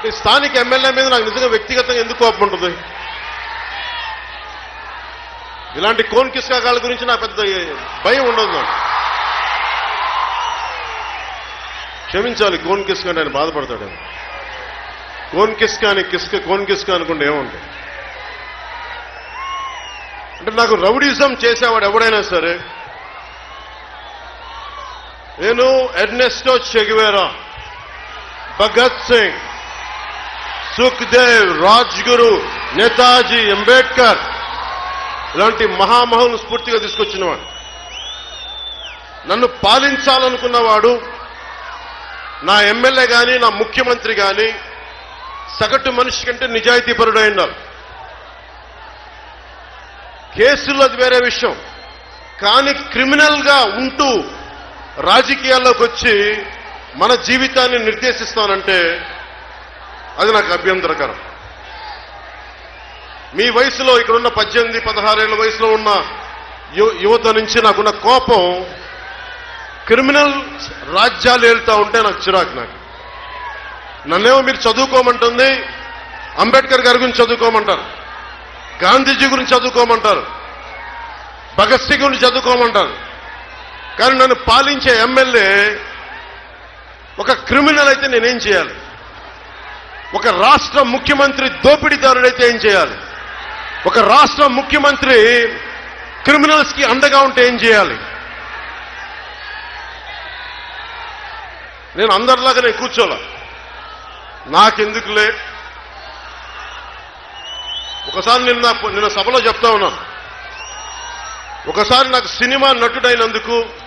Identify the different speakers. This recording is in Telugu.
Speaker 1: ఈ స్థానిక ఎమ్మెల్యే మీద నాకు నిజంగా వ్యక్తిగతంగా ఎందుకు కోపం ఉంటుంది ఇలాంటి కోన్ కిస్కాకాల గురించి నాకు పెద్ద భయం ఉండదు నాకు క్షమించాలి కోన్ కిస్క అంటే ఆయన బాధపడతాడు కోన్ కిస్క అని కిస్క కోన్ కిస్క అనుకుంటే ఏముంటుంది అంటే నాకు రౌడిజం చేసేవాడు ఎవడైనా సరే నేను ఎర్నెస్టో చెగివేరా భగత్ సింగ్ సుఖ్దేవ్ రాజ్గురు నేతాజీ అంబేద్కర్ ఇలాంటి మహామహులు స్ఫూర్తిగా తీసుకొచ్చినవాడు నన్ను పాలించాలనుకున్నవాడు నా ఎమ్మెల్యే గాని నా ముఖ్యమంత్రి గాని సగటు మనిషి కంటే నిజాయితీపరుడై ఉండాలి కేసులు అది వేరే విషయం కానీ క్రిమినల్ గా ఉంటూ రాజకీయాల్లోకి వచ్చి మన జీవితాన్ని నిర్దేశిస్తానంటే అది నాకు అభ్యంతరకరం మీ వయసులో ఇక్కడున్న పద్దెనిమిది పదహారేళ్ల వయసులో ఉన్న యు- యువత నుంచి నాకున్న కోపం క్రిమినల్ రాజ్యాలు వెళ్తా ఉంటే నాకు చిరాకు నాకు నన్నేమో మీరు చదువుకోమంటుంది అంబేద్కర్ గారి గురించి చదువుకోమంటారు గాంధీజీ గురించి చదువుకోమంటారు భగత్ సింగ్ గురించి చదువుకోమంటారు కానీ నన్ను పాలించే ఎమ్మెల్యే ఒక క్రిమినల్ అయితే నేనేం చేయాలి ఒక రాష్ట్ర ముఖ్యమంత్రి దోపిడీదారుడైతే ఏం చేయాలి ఒక రాష్ట్ర ముఖ్యమంత్రి క్రిమినల్స్ కి అండగా ఉంటే ఏం చేయాలి నేను అందరిలాగా నేను కూర్చోలే నాకెందుకులే ఒకసారి నిన్న నిన్న సభలో చెప్తా ఉన్నాను ఒకసారి నాకు సినిమా నటుడైనందుకు